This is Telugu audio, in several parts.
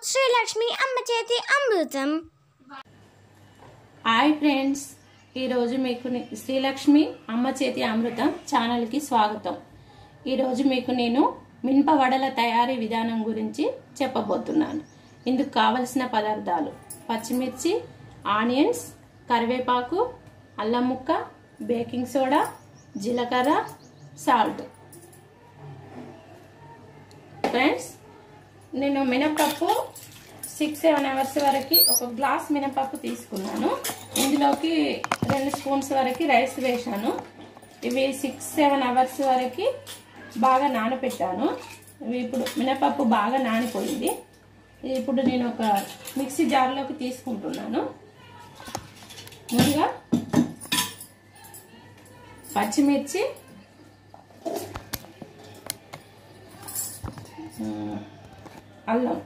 శ్రీలక్ష్మి అమ్మ చేతి అమృతం హాయ్ ఫ్రెండ్స్ ఈరోజు మీకు నే- శ్రీలక్ష్మి అమ్మ చేతి అమృతం ఛానల్కి స్వాగతం ఈరోజు మీకు నేను మినప వడల తయారీ విధానం గురించి చెప్పబోతున్నాను ఇందుకు కావలసిన పదార్థాలు పచ్చిమిర్చి ఆనియన్స్ కరివేపాకు అల్లం ముక్క బేకింగ్ సోడా జీలకర్ర సాల్ట్ ఫ్రెండ్స్ నేను మినపప్పు సిక్స్ సెవెన్ అవర్స్ వరకు ఒక గ్లాస్ మినపప్పు తీసుకున్నాను ఇందులోకి రెండు స్పూన్స్ వరకు రైస్ వేసాను ఇవి సిక్స్ సెవెన్ అవర్స్ వరకు బాగా నానబెట్టాను ఇవి ఇప్పుడు మినపప్పు బాగా నానిపోయింది ఇది ఇప్పుడు నేను ఒక మిక్సీ జార్లోకి తీసుకుంటున్నాను ముందుగా పచ్చిమిర్చి ఉమ్, అల్లం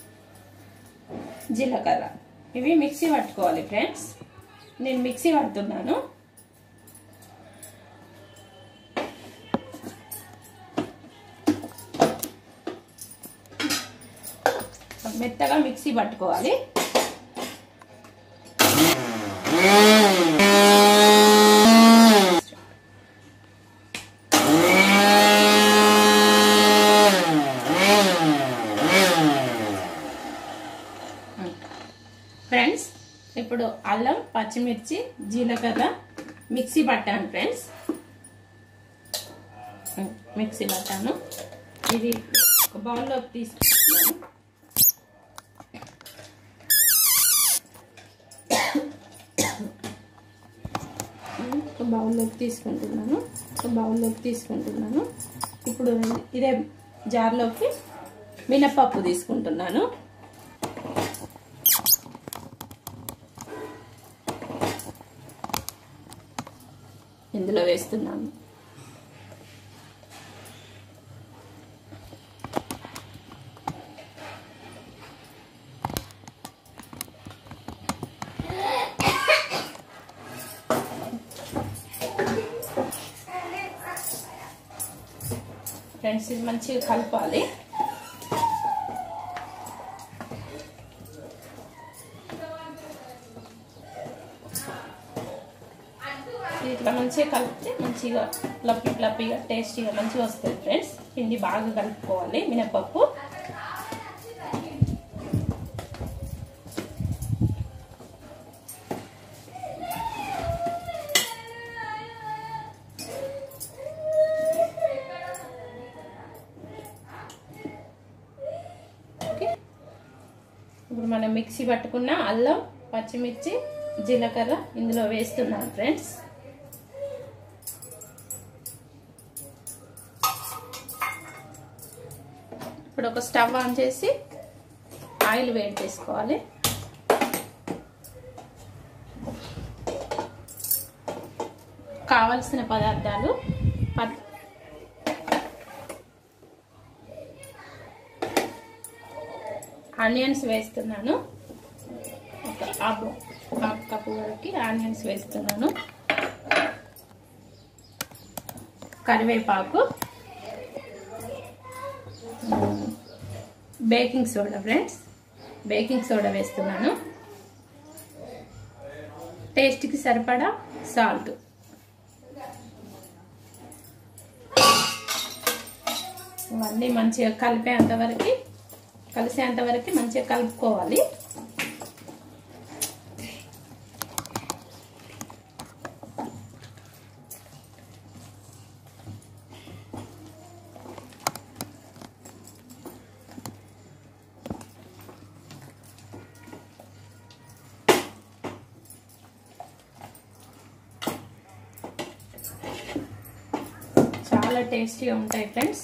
జీలకర్ర ఇవి మిక్సీ పట్టుకోవాలి ఫ్రెండ్స్ నేను మిక్సీ పడుతున్నాను మెత్తగా మిక్సీ పట్టుకోవాలి ఫ్రెండ్స్ ఇప్పుడు అల్లం పచ్చిమిర్చి జీలకర్ర మిక్సీ పట్టాను ఫ్రెండ్స్ మిక్సీ పట్టాను ఇది ఒక బౌల్లోకి తీసుకుంటున్నాను ఒక బౌల్లోకి తీసుకుంటున్నాను ఒక బౌల్లోకి తీసుకుంటున్నాను ఇప్పుడు ఇదే జార్లోకి మినపప్పు తీసుకుంటున్నాను ఇందులో వేస్తున్నాను ఫ్రెండ్స్ ఇది మంచిగా కలపాలి ఇది ఇట్లా మంచిగా కలిపితే మంచిగా లప్పి లప్పిగా టేస్టీగా మంచిగా వస్తుంది ఫ్రెండ్స్ పిండి బాగా కలుపుకోవాలి మినపప్పు ఓకే ఇప్పుడు మనం మిక్సీ పట్టుకున్న అల్లం పచ్చిమిర్చి జీలకర్ర ఇందులో వేస్తున్నాను ఫ్రెండ్స్ ఇప్పుడు ఒక స్టవ్ ఆన్ చేసి ఆయిల్ వేడి చేసుకోవాలి కావలసిన పదార్థాలు పత్ ఆనియన్స్ వేస్తున్నాను ఒక హాఫ్ హాఫ్ కప్ వరకు ఆనియన్స్ వేస్తున్నాను కరివేపాకు baking soda friends baking soda వేస్తున్నాను టేస్ట్కి సరిపడా సాల్ట్ ఇవన్నీ మంచిగా కలిపేంత వరకు కలిసేంత వరకు మంచిగా కలుపుకోవాలి చాలా టేస్టీగా ఉంటాయి ఫ్రెండ్స్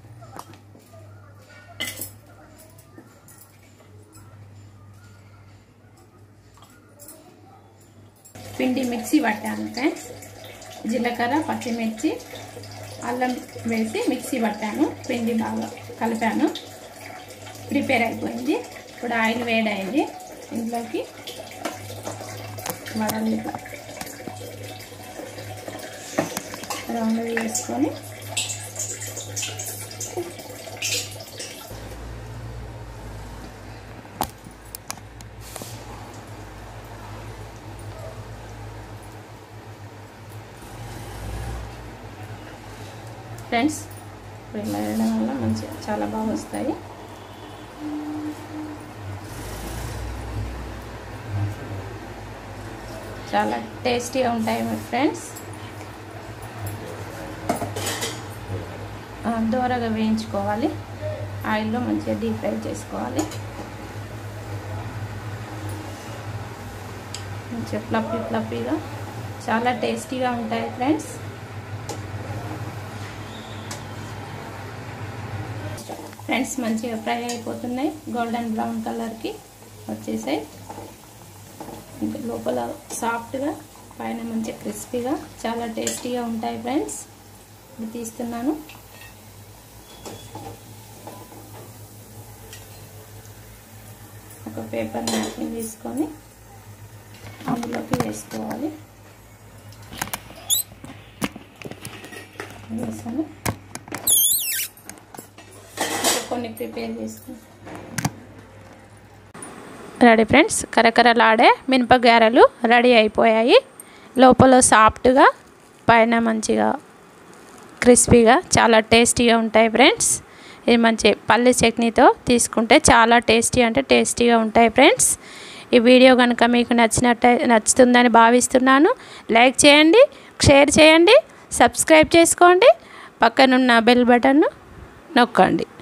పిండి మిక్సీ పట్టాను ఫ్రెండ్స్ జీలకర్ర పచ్చిమిర్చి అల్లం వేసి మిక్సీ పట్టాను పిండి బాగా కలిపాను ప్రిపేర్ అయిపోయింది ఇప్పుడు ఆయిల్ వేడైంది ఇంట్లోకి వడలు ఇట్లా రౌండ్ వేసుకొని ఫ్రెండ్స్ ఇప్పుడు ఇలా వేయడం వల్ల మంచిగా చాలా బాగా వస్తాయి చాలా టేస్టీగా ఉంటాయి my ఫ్రెండ్స్ ఆ, దోరగా వేయించుకోవాలి ఆయిల్లో మంచిగా డీప్ ఫ్రై చేసుకోవాలి మంచిగా ఫ్లఫీ ఫ్లఫీగా చాలా టేస్టీగా ఉంటాయి ఫ్రెండ్స్ ఫ్రెండ్స్ మంచిగా ఫ్రై అయిపోతున్నాయి గోల్డెన్ బ్రౌన్ కలర్కి వచ్చేసాయి ఇంకా లోపల సాఫ్ట్గా పైన మంచిగా క్రిస్పీగా చాలా టేస్టీగా ఉంటాయి ఫ్రెండ్స్ ఇది తీస్తున్నాను ఒక పేపర్ నాప్కిన్ తీసుకొని అందులోకి వేసుకోవాలి వేసాను ఇంకా కొన్ని ప్రిపేర్ చేసుకుని రెడీ ఫ్రెండ్స్ కరకరలాడే మినప గారెలు రెడీ అయిపోయాయి లోపల సాఫ్ట్గా పైన మంచిగా క్రిస్పీగా చాలా టేస్టీగా ఉంటాయి ఫ్రెండ్స్ ఇది మంచి పల్లి చట్నీతో తీసుకుంటే చాలా టేస్టీ అంటే టేస్టీగా ఉంటాయి ఫ్రెండ్స్ ఈ వీడియో కనుక మీకు నచ్చినట్టు నచ్చుతుందని భావిస్తున్నాను లైక్ చేయండి షేర్ చేయండి సబ్స్క్రైబ్ చేసుకోండి పక్కనున్న బెల్ బటన్ను నొక్కండి